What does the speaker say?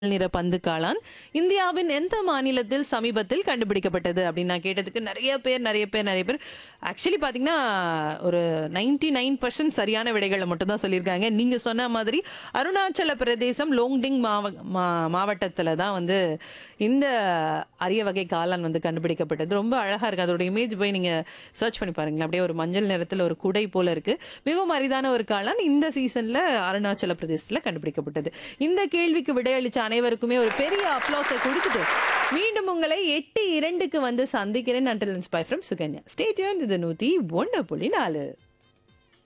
நிற பந்து காளான் இந்தியாவின் எந்த மாநிலத்தில் சமீபத்தில் கண்டுபிடிக்கப்பட்டது அப்படின்னு நான் கேட்டதுக்கு நிறைய பேர் நிறைய பேர் நிறைய பேர் ஆக்சுவலி பார்த்தீங்கன்னா ஒரு நைன்டி நைன் பர்சன்ட் சரியான விடைகளை மட்டும் தான் சொல்லியிருக்காங்க நீங்க சொன்ன மாதிரி அருணாச்சல பிரதேசம் லோங்டிங் மாவ மா- மாவட்டத்துல தான் வந்து இந்த அரிய வகை காளான் வந்து கண்டுபிடிக்கப்பட்டது ரொம்ப அழகா இருக்கு அதோட இமேஜ் போய் நீங்க சர்ச் பண்ணி பாருங்களேன் அப்படியே ஒரு மஞ்சள் நிறத்துல ஒரு குடை போல இருக்கு மிகவும் அரிதான ஒரு காளான் இந்த சீசன்ல அருணாச்சல பிரதேசத்துல கண்டுபிடிக்கப்பட்டது இந்த கேள்விக்கு விடையளிச்ச அனைவருக்குமே ஒரு பெரிய அப்ளாஸை கொடுத்துட்டு மீண்டும் உங்களை எட்டு இரண்டுக்கு வந்து சந்திக்கிறேன் அண்டில் இன்ஸ்பை ஃப்ரம் சுகன்யா ஸ்டேஜ் இது நூத்தி ஒன்று புள்ளி நாலு